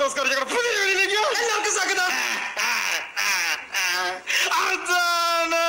നമസ്കാരം ഞങ്ങളുടെ പുതിയ വീഡിയോയിലേക്ക് എല്ലാവർക്കും സ്വാഗതം അതാണ്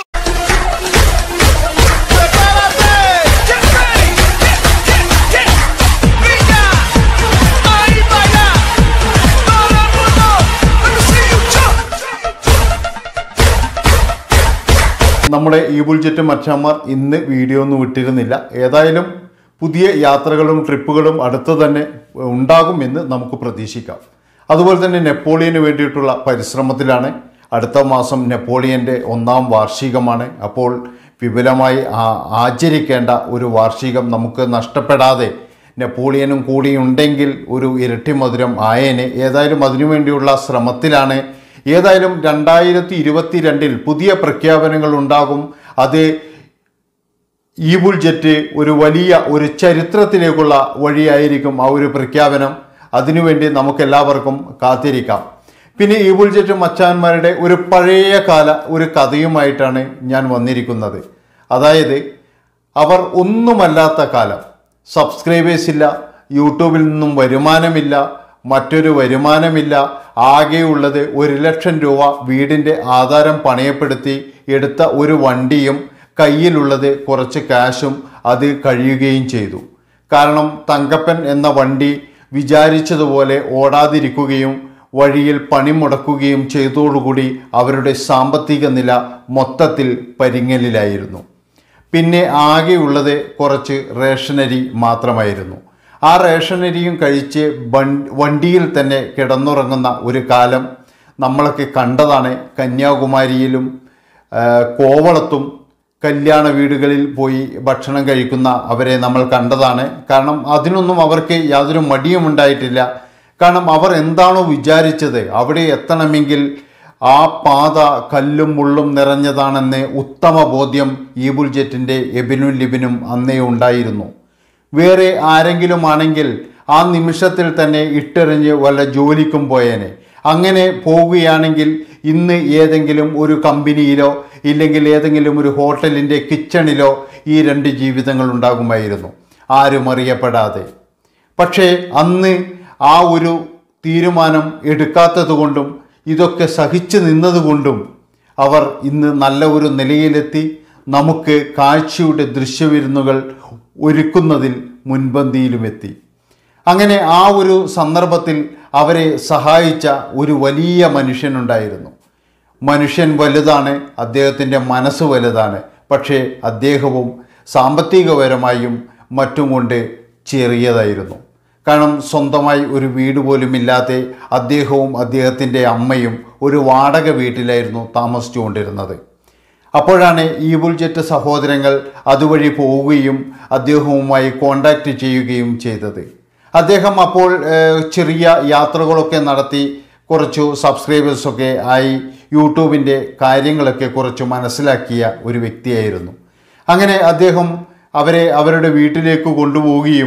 നമ്മുടെ ഈ ബുൾജറ്റ് മച്ചാന്മാർ ഇന്ന് വീഡിയോ ഒന്നും വിട്ടിരുന്നില്ല ഏതായാലും പുതിയ യാത്രകളും ട്രിപ്പുകളും അടുത്ത് തന്നെ ഉണ്ടാകുമെന്ന് നമുക്ക് പ്രതീക്ഷിക്കാം അതുപോലെ തന്നെ നെപ്പോളിയന് വേണ്ടിയിട്ടുള്ള പരിശ്രമത്തിലാണ് അടുത്ത മാസം നെപ്പോളിയൻ്റെ ഒന്നാം വാർഷികമാണ് അപ്പോൾ വിപുലമായി ആ- ആചരിക്കേണ്ട ഒരു വാർഷികം നമുക്ക് നഷ്ടപ്പെടാതെ നെപ്പോളിയനും കൂടി ഉണ്ടെങ്കിൽ ഒരു ഇരട്ടി മധുരം ആയേനെ ഏതായാലും അതിനുവേണ്ടിയുള്ള ശ്രമത്തിലാണ് ഏതായാലും രണ്ടായിരത്തി ഇരുപത്തി രണ്ടിൽ പുതിയ പ്രഖ്യാപനങ്ങൾ ഉണ്ടാകും അത് ഈബുൾ ജെറ്റ് ഒരു വലിയ ഒരു ചരിത്രത്തിലേക്കുള്ള വഴിയായിരിക്കും ആ ഒരു പ്രഖ്യാപനം അതിനുവേണ്ടി നമുക്കെല്ലാവർക്കും കാത്തിരിക്കാം പിന്നെ ഈബുൾ ജെറ്റ് മച്ചാന്മാരുടെ ഒരു പഴയ കാല ഒരു കഥയുമായിട്ടാണ് ഞാൻ വന്നിരിക്കുന്നത് അതായത് അവർ ഒന്നുമല്ലാത്ത കാലം സബ്സ്ക്രൈബേഴ്സ് ഇല്ല യൂട്യൂബിൽ നിന്നും വരുമാനമില്ല മറ്റൊരു വരുമാനമില്ല ആകെയുള്ളത് ഒരു ലക്ഷം രൂപ വീടിൻ്റെ ആധാരം പണയപ്പെടുത്തി എടുത്ത ഒരു വണ്ടിയും കയ്യിലുള്ളത് കുറച്ച് കാശും അത് കഴിയുകയും ചെയ്തു കാരണം തങ്കപ്പൻ എന്ന വണ്ടി വിചാരിച്ചതുപോലെ ഓടാതിരിക്കുകയും വഴിയിൽ പണിമുടക്കുകയും ചെയ്തതോടുകൂടി അവരുടെ സാമ്പത്തിക നില മൊത്തത്തിൽ പരിങ്ങലിലായിരുന്നു പിന്നെ ആകെയുള്ളത് കുറച്ച് റേഷനരി മാത്രമായിരുന്നു ആ റേഷനരിയും കഴിച്ച് വൺ- വണ്ടിയിൽ തന്നെ കിടന്നുറങ്ങുന്ന ഒരു കാലം നമ്മളൊക്കെ കണ്ടതാണ് കന്യാകുമാരിയിലും ആ, കോവളത്തും കല്യാണ വീടുകളിൽ പോയി ഭക്ഷണം കഴിക്കുന്ന അവരെ നമ്മൾ കണ്ടതാണ് കാരണം അതിനൊന്നും അവർക്ക് യാതൊരു മടിയും ഉണ്ടായിട്ടില്ല കാരണം അവർ എന്താണോ വിചാരിച്ചത് അവിടെ എത്തണമെങ്കിൽ ആ പാത കല്ലും മുള്ളും നിറഞ്ഞതാണെന്ന് ഉത്തമ ബോധ്യം ഈബുൾ ജെറ്റിൻ്റെ എബിനും ലിബിനും അന്നേ ഉണ്ടായിരുന്നു വേറെ ആരെങ്കിലും ആണെങ്കിൽ ആ നിമിഷത്തിൽ തന്നെ ഇട്ടെറിഞ്ഞ് വല്ല ജോലിക്കും പോയേനെ അങ്ങനെ പോവുകയാണെങ്കിൽ ഇന്ന് ഏതെങ്കിലും ഒരു കമ്പനിയിലോ ഇല്ലെങ്കിൽ ഏതെങ്കിലും ഒരു ഹോട്ടലിൻ്റെ കിച്ചണിലോ ഈ രണ്ട് ജീവിതങ്ങൾ ഉണ്ടാകുമായിരുന്നു ആരും അറിയപ്പെടാതെ പക്ഷേ അന്ന് ആ ഒരു തീരുമാനം എടുക്കാത്തതുകൊണ്ടും ഇതൊക്കെ സഹിച്ചു നിന്നതുകൊണ്ടും അവർ ഇന്ന് നല്ല ഒരു നിലയിലെത്തി നമുക്ക് കാഴ്ചയുടെ ദൃശ്യവിരുന്നുകൾ ഒരുക്കുന്നതിൽ മുൻപന്തിയിലുമെത്തി അങ്ങനെ ആ ഒരു സന്ദർഭത്തിൽ അവരെ സഹായിച്ച ഒരു വലിയ മനുഷ്യനുണ്ടായിരുന്നു മനുഷ്യൻ വലുതാണ് അദ്ദേഹത്തിൻ്റെ മനസ്സ് വലുതാണ് പക്ഷേ അദ്ദേഹവും സാമ്പത്തികപരമായും മറ്റും കൊണ്ട് ചെറിയതായിരുന്നു കാരണം സ്വന്തമായി ഒരു വീട് പോലും ഇല്ലാതെ അദ്ദേഹവും അദ്ദേഹത്തിൻ്റെ അമ്മയും ഒരു വാടക വീട്ടിലായിരുന്നു താമസിച്ചുകൊണ്ടിരുന്നത് അപ്പോഴാണ് ഈബുൾ ജെറ്റ് സഹോദരങ്ങൾ അതുവഴി പോവുകയും അദ്ദേഹവുമായി കോണ്ടാക്റ്റ് ചെയ്യുകയും ചെയ്തത് അദ്ദേഹം അപ്പോൾ ഏഹ്, ചെറിയ യാത്രകളൊക്കെ നടത്തി കുറച്ചു സബ്സ്ക്രൈബേഴ്സൊക്കെ ആയി യൂട്യൂബിൻ്റെ കാര്യങ്ങളൊക്കെ കുറച്ച് മനസ്സിലാക്കിയ ഒരു വ്യക്തിയായിരുന്നു അങ്ങനെ അദ്ദേഹം അവരെ അവരുടെ വീട്ടിലേക്ക് കൊണ്ടുപോവുകയും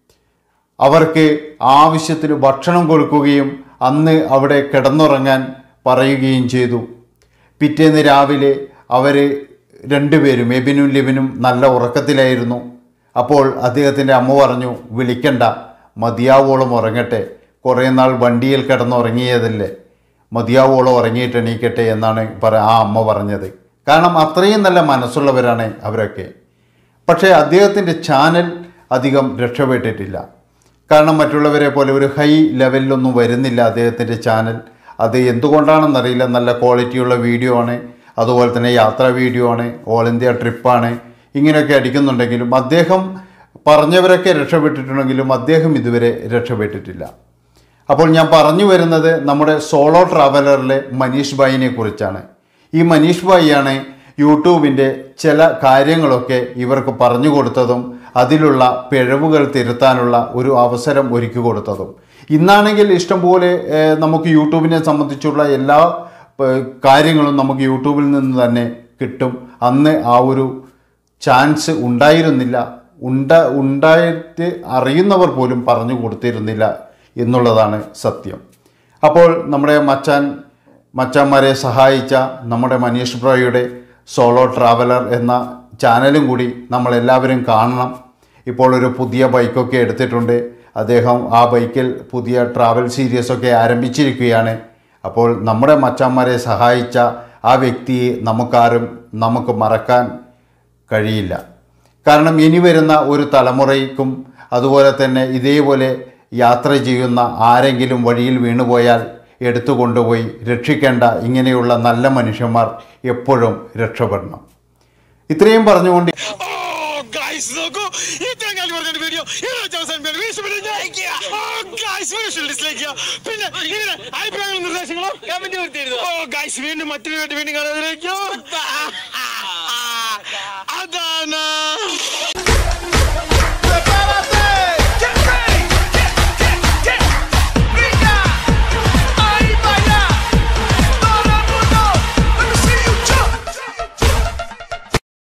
അവർക്ക് ആവശ്യത്തിന് ഭക്ഷണം കൊടുക്കുകയും അന്ന് അവിടെ കിടന്നുറങ്ങാൻ പറയുകയും ചെയ്തു പിറ്റേന്ന് രാവിലെ അവർ രണ്ടുപേരും എബിനും ലിബിനും നല്ല ഉറക്കത്തിലായിരുന്നു അപ്പോൾ അദ്ദേഹത്തിൻ്റെ അമ്മ പറഞ്ഞു വിളിക്കണ്ട മതിയാവോളം ഉറങ്ങട്ടെ കുറേ നാൾ വണ്ടിയിൽ കിടന്നുറങ്ങിയതല്ലേ മതിയാവോളം ഉറങ്ങിയിട്ട് എണീക്കട്ടെ എന്നാണ് പറ ആ അമ്മ പറഞ്ഞത് കാരണം അത്രയും നല്ല മനസ്സുള്ളവരാണ് അവരൊക്കെ പക്ഷേ അദ്ദേഹത്തിൻ്റെ ചാനൽ അധികം രക്ഷപ്പെട്ടിട്ടില്ല കാരണം മറ്റുള്ളവരെ പോലെ ഒരു ഹൈ ലെവലിലൊന്നും വരുന്നില്ല അദ്ദേഹത്തിൻ്റെ ചാനൽ അത് എന്തുകൊണ്ടാണെന്നറിയില്ല നല്ല ക്വാളിറ്റിയുള്ള വീഡിയോ ആണ് അതുപോലെ തന്നെ യാത്രാ വീഡിയോ ആണ് ഓൾ ഇന്ത്യ ട്രിപ്പാണ് ഇങ്ങനെയൊക്കെ അടിക്കുന്നുണ്ടെങ്കിലും അദ്ദേഹം പറഞ്ഞവരൊക്കെ രക്ഷപ്പെട്ടിട്ടുണ്ടെങ്കിലും അദ്ദേഹം ഇതുവരെ രക്ഷപ്പെട്ടിട്ടില്ല അപ്പോൾ ഞാൻ പറഞ്ഞു വരുന്നത് നമ്മുടെ സോളോ ട്രാവലറിലെ മനീഷ് ഭായിനെ കുറിച്ചാണ് ഈ മനീഷ് ഭായിയാണ് യൂട്യൂബിൻ്റെ ചില കാര്യങ്ങളൊക്കെ ഇവർക്ക് പറഞ്ഞു കൊടുത്തതും അതിലുള്ള പിഴവുകൾ തിരുത്താനുള്ള ഒരു അവസരം ഒരുക്കി കൊടുത്തതും ഇന്നാണെങ്കിൽ ഇഷ്ടംപോലെ ഏഹ്, നമുക്ക് യൂട്യൂബിനെ സംബന്ധിച്ചുള്ള എല്ലാ ഏഹ്, കാര്യങ്ങളും നമുക്ക് യൂട്യൂബിൽ നിന്ന് തന്നെ കിട്ടും അന്ന് ആ ഒരു ചാൻസ് ഉണ്ടായിരുന്നില്ല ഉണ്ട ഉണ്ടായിട്ട് അറിയുന്നവർ പോലും പറഞ്ഞു കൊടുത്തിരുന്നില്ല എന്നുള്ളതാണ് സത്യം അപ്പോൾ നമ്മുടെ മച്ചാൻ മച്ചാന്മാരെ സഹായിച്ച നമ്മുടെ മനീഷ് ബ്രോയുടെ സോളോ ട്രാവലർ എന്ന ചാനലും കൂടി നമ്മളെല്ലാവരും കാണണം ഇപ്പോൾ ഒരു പുതിയ ബൈക്കൊക്കെ എടുത്തിട്ടുണ്ട് അദ്ദേഹം ആ ബൈക്കിൽ പുതിയ ട്രാവൽ സീരീസ് ഒക്കെ ആരംഭിച്ചിരിക്കുകയാണ് അപ്പോൾ നമ്മുടെ മച്ചാന്മാരെ സഹായിച്ച ആ വ്യക്തിയെ നമുക്കാരും നമുക്ക് മറക്കാൻ കഴിയില്ല കാരണം ഇനി വരുന്ന ഒരു തലമുറയ്ക്കും അതുപോലെ തന്നെ ഇതേപോലെ യാത്ര ചെയ്യുന്ന ആരെങ്കിലും വഴിയിൽ വീണുപോയാൽ എടുത്തു കൊണ്ടുപോയി രക്ഷിക്കേണ്ട ഇങ്ങനെയുള്ള നല്ല മനുഷ്യന്മാർ എപ്പോഴും രക്ഷപ്പെടണം ഇത്രയും പറഞ്ഞുകൊണ്ട് ഓ ഗൈസ് നോക്കൂ ഇത്രയും കാലം പറഞ്ഞ വീഡിയോ ഇരുപത്തി അവസാനം ഗൈസ് വീഡിയോ ഡിസ്ലൈക്ക് ചെയ്യുക പിന്നെ ഇതിന് അഭിപ്രായങ്ങളും നിർദ്ദേശങ്ങളും കമന്റ് ഓ ഗൈസ് വീണ്ടും മറ്റൊരു വീഡിയോ വീണ്ടും കാണാതിരിക്കും അതാണ്